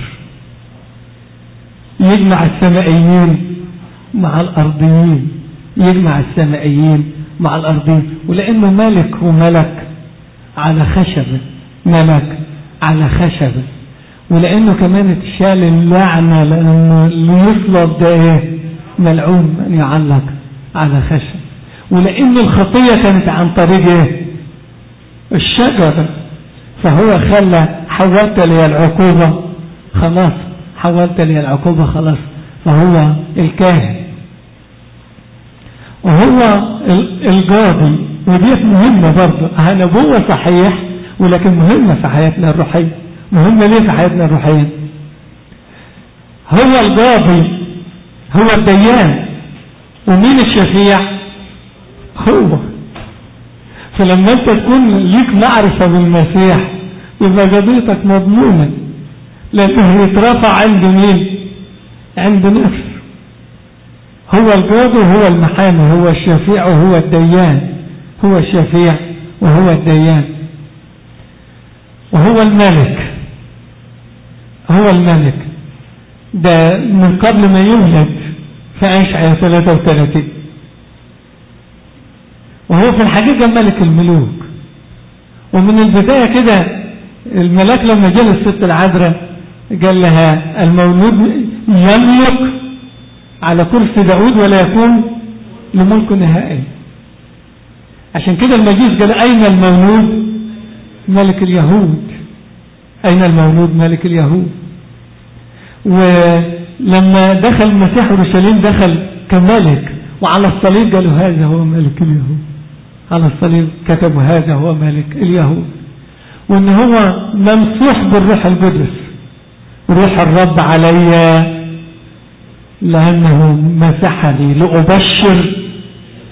يجمع السمائيين مع الارضيين يجمع السمائيين مع الارضيين ولانه ملك وملك على خشبه ملك على خشبه ولانه كمان اتشال اللعنه لانه اللي يصلب ده ايه ملعون من يعلق على خشب ولان الخطيه كانت عن طريق ايه الشجره فهو خلى حولت لي العقوبه خلاص حولت لي العقوبه خلاص فهو الكاهن وهو القاضي وديت مهمه برضه نبوه صحيح ولكن مهمه في حياتنا الروحيه مهمه ليه في حياتنا الروحيه هو القاضي هو الديان ومين الشفيع هو فلما انت تكون ليك معرفة بالمسيح يبقى قضيتك مضمونة لانه يترفع عند مين عند نفسه هو القاضي وهو المحامي هو الشفيع وهو الديان هو الشفيع وهو الديان وهو الملك هو الملك ده من قبل ما يولد في أشعياء 33 وهو في الحقيقة ملك الملوك ومن البداية كده الملاك لما جاء للست العذراء قال لها المولود يملك على كرسي داود ولا يكون لملك نهائي عشان كده المجيس قال أين المولود ملك اليهود أين المولود ملك اليهود ولما دخل المسيح اورشليم دخل كملك وعلى الصليب قالوا هذا هو ملك اليهود على الصليب كتبوا هذا هو ملك اليهود وان هو ممسوح بالروح القدس روح الرب علي لانه مسحني لابشر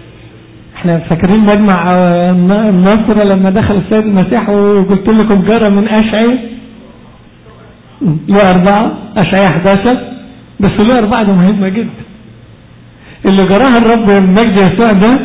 احنا فاكرين مجمع النصر لما دخل السيد المسيح وقلت لكم جرى من اشعي له أربعة أشعية 11 بس له أربعة ده مهمة جدا اللي جراها الرب المجد يسوع ده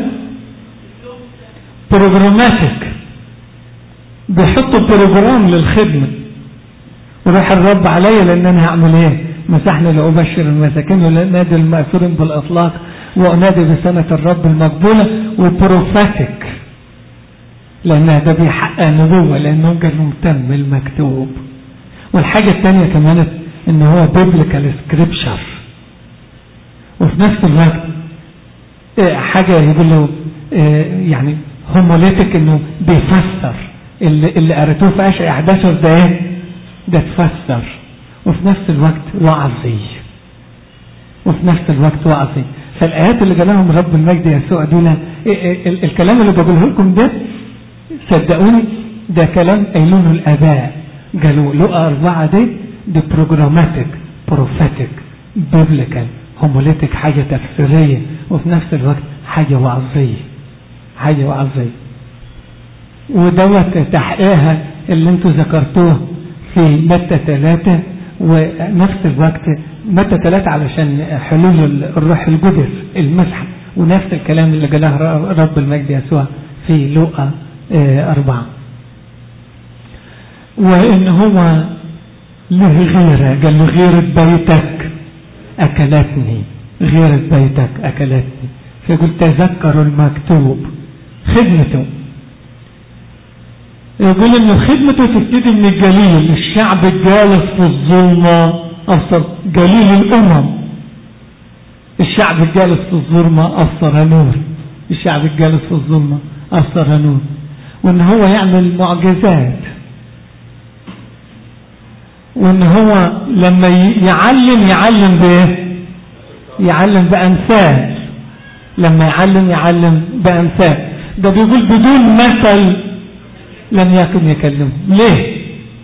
بروجراماتيك بيحطوا بروجرام للخدمة وروح الرب عليا لان انا هعمل ايه مسحني لأبشر المساكين ونادي المأثورين بالأطلاق وأنادي بسنة الرب المقبولة وبروفاتيك لأن ده بيحقق نبوة لأنه قال تم المكتوب والحاجة الثانية كمان ان هو biblical scripture وفي نفس الوقت حاجة يقول له يعني هوموليتك انه بيفسر اللي, اللي قريتوه في اشعة 11 ده ايه ده تفسر وفي نفس الوقت وعظي وفي نفس الوقت وعظي فالآيات اللي جالهم رب المجد يسوع دول الكلام اللي بقوله لكم ده صدقوني ده كلام قايلونه الآباء قالوا لقى أربعة دي دي بروجراماتيك بروفاتيك بيبليكال هوموليتيك حاجة تفسيرية وفي نفس الوقت حاجة وعظية حاجة وعظية ودوت تحقيقها اللي انتوا ذكرتوه في متى ثلاثة ونفس الوقت متى ثلاثة علشان حلول الروح القدس المسحة ونفس الكلام اللي قاله رب المجد يسوع في لوقا أربعة وإن هو له غيرة قال له غيرة بيتك أكلتني غيرة بيتك أكلتني فيقول تذكروا المكتوب خدمته يقول ان خدمته تبتدي من الجليل الشعب الجالس في الظلمة أبصر جليل الأمم الشعب الجالس في الظلمة أبصر نور الشعب الجالس في الظلمة أبصر نور وان هو يعمل معجزات وان هو لما يعلم يعلم بايه يعلم بامثال لما يعلم يعلم بامثال ده بيقول بدون مثل لم يكن يكلمه ليه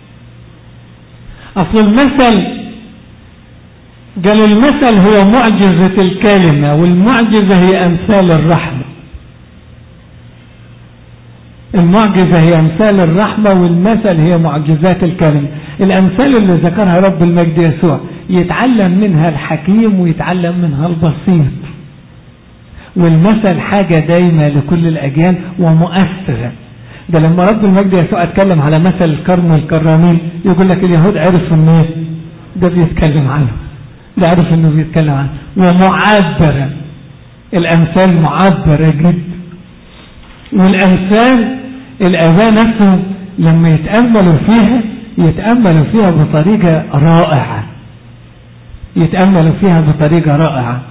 اصل المثل قال المثل هو معجزة الكلمة والمعجزة هي امثال الرحمة المعجزة هي أمثال الرحمة والمثل هي معجزات الكلمة الأمثال اللي ذكرها رب المجد يسوع يتعلم منها الحكيم ويتعلم منها البسيط والمثل حاجة دايمة لكل الأجيال ومؤثرة ده لما رب المجد يسوع اتكلم على مثل الكرم والكرامين يقول لك اليهود عرفوا انه ده بيتكلم عنه ده عرف انه بيتكلم عنه ومعبرة الأمثال معبرة جدا والأمثال الآباء نفسهم لما يتأملوا فيها يتأملوا فيها بطريقة رائعة يتأملوا فيها بطريقة رائعة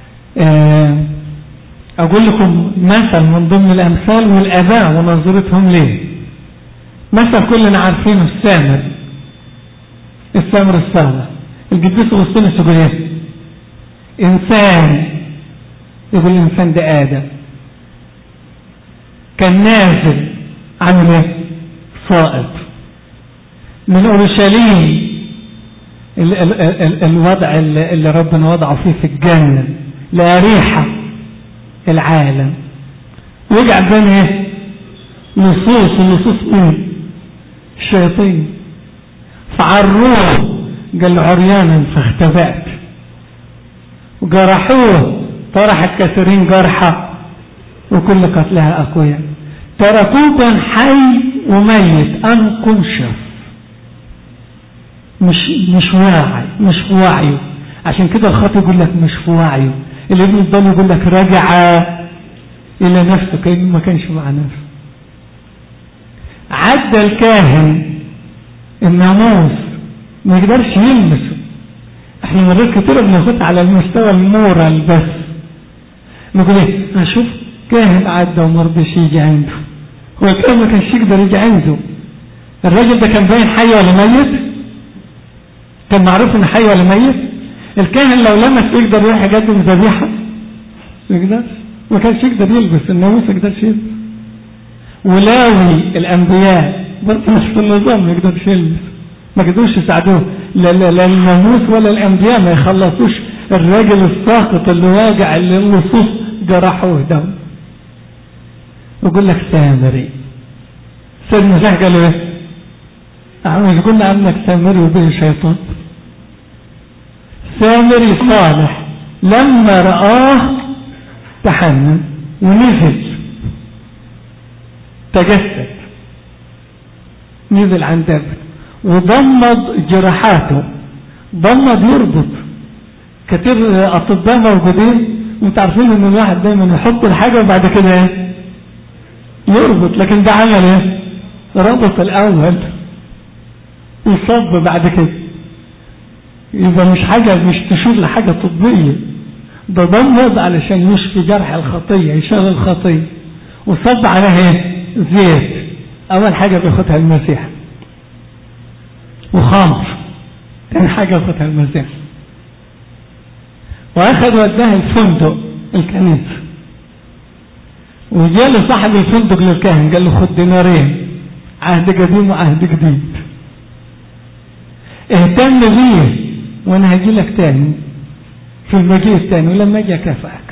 أقول لكم مثل من ضمن الأمثال والآباء ونظرتهم ليه مثل كلنا عارفينه السامر السامر الصالح القديس أغسطينوس يقول ايه إنسان يقول الإنسان ده آدم كان نازل عامل ايه صائب من اورشليم ال ال ال الوضع اللي ربنا وضعه فيه في الجنة لا ريحة العالم ويجع بين ايه لصوص اللصوص مين الشياطين فعروه قال عريانا فاختبأت وجرحوه طرح الكثيرين جرحه وكل قتلها أقوياء تركوكا حي وميت أنكمشف مش مش واعي مش في وعيه عشان كده الخاطئ يقول لك مش في وعيه الابن الضال يقول لك رجع إلى نفسه كأنه ما كانش مع نفسه عدى الكاهن الناموس ما يقدرش يلمسه احنا مرات كتير بناخد على المستوى المورال بس نقول ايه اشوف كاهن عدى وما رضيش يجي عنده هو الكاهن ما كانش يقدر يجي عنده الراجل ده كان باين حي ولا ميت كان معروف انه حي ولا ميت الكاهن لو لمس يقدر يروح يقدم ذبيحه ما يقدرش ما كانش يقدر يلبس الناموس ما يقدرش يلبس ولاوي الانبياء برضه نفس النظام ما يقدرش يلبس ما قدروش يساعدوه لا لا لا الناموس ولا الانبياء ما يخلصوش الراجل الساقط اللي واجع اللي اللصوص جرحوه دم يقول لك سامري سيد المسيح قال له ايه مش قلنا عنك سامري وبه شيطان سامري صالح لما رآه تحنن ونزل تجسد نزل عن دابر وضمد جراحاته ضمد يربط كتير اطباء موجودين وانت عارفين ان الواحد دايما يحط الحاجه وبعد كده ايه يربط لكن ده عمل ايه ربط الاول وصب بعد كده يبقى مش حاجة مش تشير لحاجة طبية ده ضمد علشان يشفي جرح الخطية يشغل الخطية وصب عليها ايه زيت اول حاجة بياخدها المسيح وخمر تاني حاجة ياخدها المسيح واخد وداها الفندق الكنيسة وجاله صاحب الفندق للكاهن قال له خد دينارين عهد قديم وعهد جديد اهتم بيه وانا هجي لك تاني في المجيء التاني ولما اجي اكافئك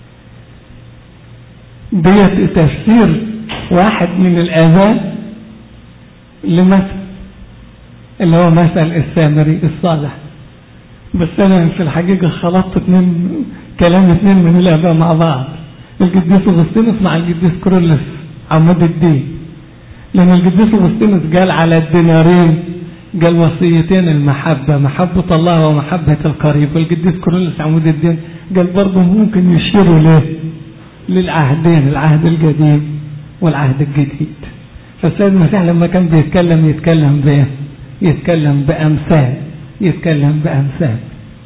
ديت تفسير واحد من الآباء لمثل اللي هو مثل السامري الصالح بس انا في الحقيقة خلطت اتنين كلام اتنين من الآباء مع بعض القديس اغسطينوس مع القديس كرولس عمود الدين لأن القديس اغسطينوس قال على الدينارين قال وصيتين المحبة محبة الله ومحبة القريب والقديس كرولس عمود الدين قال برضه ممكن يشيروا ليه للعهدين العهد القديم والعهد الجديد فالسيد المسيح لما كان بيتكلم يتكلم بايه يتكلم بأمثال يتكلم بأمثال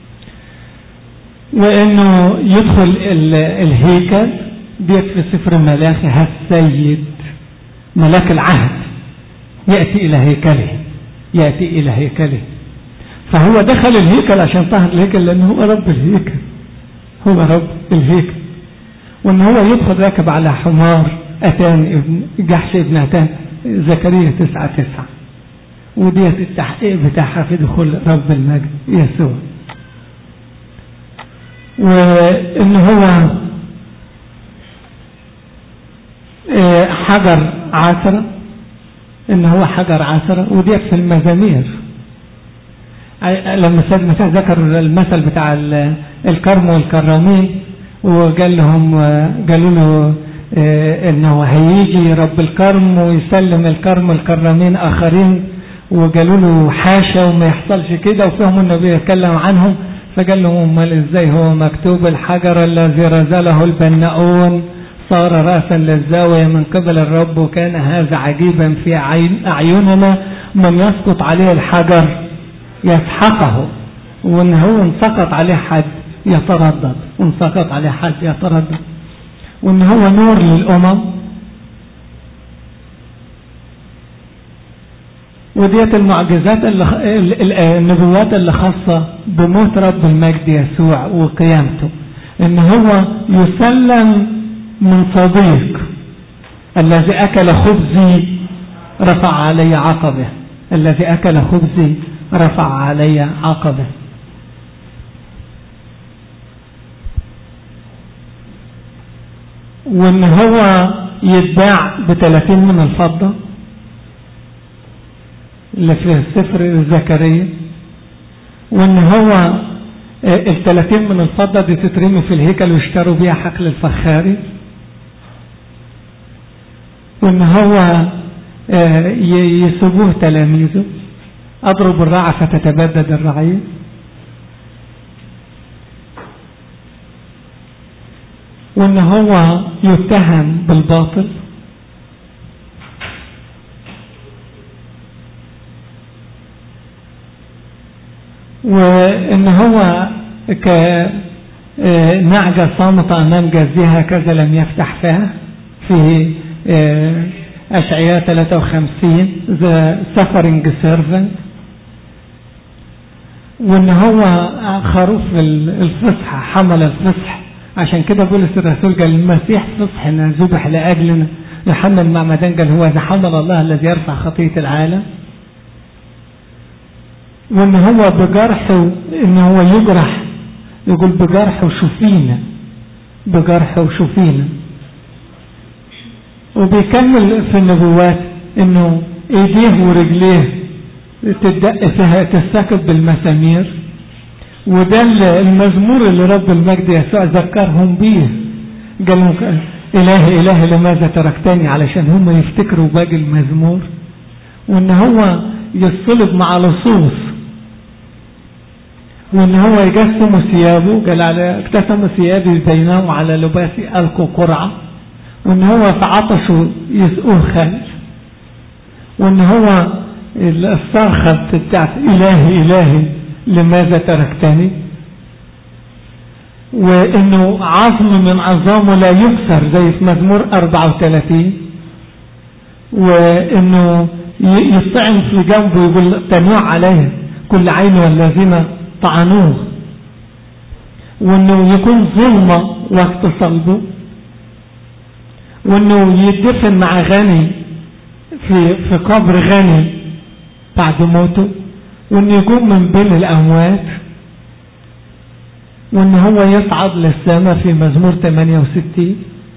وانه يدخل الهيكل ديت في سفر ملاخي السيد ملاك العهد يأتي إلى هيكله يأتي إلى هيكله فهو دخل الهيكل عشان طهر الهيكل لأنه هو رب الهيكل هو رب الهيكل وان هو يدخل راكب على حمار أتان ابن جحش ابن أتان زكريا تسعة تسعة وديت التحقيق بتاعها في دخول رب المجد يسوع وان هو حجر عثرة ان هو حجر عثرة وديت في المزامير لما سيد المسيح ذكر المثل بتاع الكرم والكرامين وقال لهم قالوا له انه هيجي رب الكرم ويسلم الكرم الكرامين اخرين وقالوا له حاشا وما يحصلش كده وفهموا النبي يتكلم عنهم فقال لهم امال ازاي هو مكتوب الحجر الذي رزله البناؤون صار راسا للزاويه من قبل الرب وكان هذا عجيبا في اعيننا من يسقط عليه الحجر يسحقه وان هو انسقط عليه حد يتردد وان سقط عليه حد يتردد وان هو نور للامم وديت المعجزات اللي النبوات اللي خاصة بموت رب المجد يسوع وقيامته ان هو يسلم من صديق الذي اكل خبزي رفع علي عقبه الذي اكل خبزي رفع علي عقبه وان هو يتباع بثلاثين من الفضة اللي في سفر زكريا وان هو الثلاثين من الفضة دي تترمي في الهيكل ويشتروا بيها حقل الفخاري وان هو يسيبوه تلاميذه اضرب الرعى فتتبدد الرعيه وان هو يتهم بالباطل وان هو كنعجة صامتة امام جزيها كذا لم يفتح فيها في اشعياء 53 ذا سفرنج سيرفنت وان هو خروف الفصح حمل الفصح عشان كده بولس الرسول قال المسيح فصحنا ذبح لاجلنا يوحنا المعمدان قال هو ذا حمل الله الذي يرفع خطيه العالم وان هو بجرحه ان هو يجرح يقول بجرحه شفينا بجرحه شفينا وبيكمل في النبوات انه ايديه ورجليه تدق فيها تستكب بالمسامير وده المزمور اللي رب المجد يسوع ذكرهم بيه قال لهم إلهي إلهي لماذا تركتني علشان هم يفتكروا باقي المزمور وإن هو يصلب مع لصوص وإن هو يقسم ثيابه قال على اقتسم ثيابي بينهم على لباسي ألقوا قرعة وإن هو في عطشه يسقوه خل وإن هو الصرخة بتاعت إلهي إلهي لماذا تركتني وانه عظم من عظامه لا يكسر زي في مزمور 34 وانه يطعن في جنبه يقول تنوع عليه كل عين والذين طعنوه وانه يكون ظلمة وقت صلبه وانه يدفن مع غني في في قبر غني بعد موته وانه يقوم من بين الاموات وان هو يصعد للسماء في مزمور 68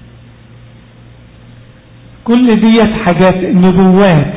كل ديت حاجات نبوات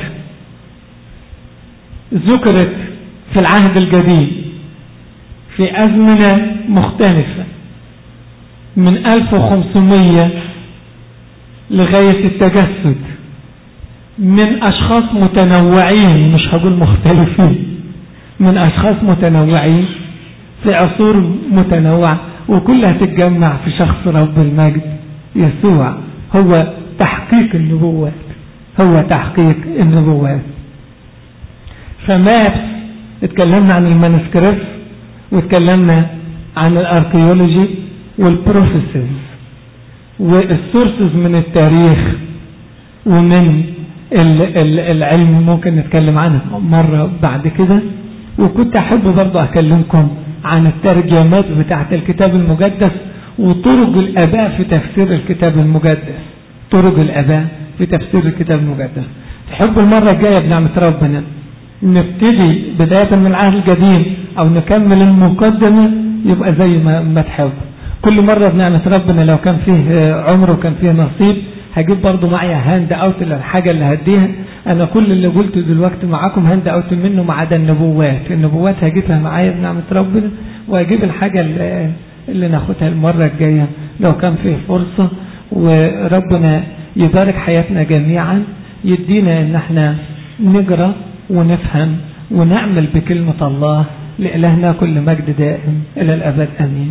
ذكرت في العهد الجديد في أزمنة مختلفة من 1500 لغاية التجسد من أشخاص متنوعين مش هقول مختلفين من أشخاص متنوعين في عصور متنوعة وكلها تتجمع في شخص رب المجد يسوع هو تحقيق النبوات هو تحقيق النبوات فمابس اتكلمنا عن المانسكريبت واتكلمنا عن الاركيولوجي والبروفيسز والسورسز من التاريخ ومن العلم ممكن نتكلم عنها مرة بعد كده وكنت أحب برضه أكلمكم عن الترجمات بتاعت الكتاب المقدس وطرق الآباء في تفسير الكتاب المقدس طرق الآباء في تفسير الكتاب المقدس تحب المرة الجاية بنعمة ربنا نبتدي بداية من العهد القديم أو نكمل المقدمة يبقى زي ما, ما تحب كل مرة بنعمة ربنا لو كان فيه عمر وكان فيه نصيب هجيب برضو معايا هاند اوت الحاجة اللي هديها انا كل اللي قلته دلوقتي معاكم هاند اوت منه ما عدا النبوات النبوات هجيبها معايا بنعمة ربنا وهجيب الحاجة اللي, اللي ناخدها المرة الجاية لو كان فيه فرصة وربنا يبارك حياتنا جميعا يدينا ان احنا نقرأ ونفهم ونعمل بكلمة الله لإلهنا كل مجد دائم إلى الأبد أمين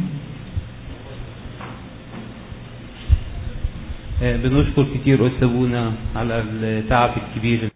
بنشكر كتير أستاذ على التعب الكبير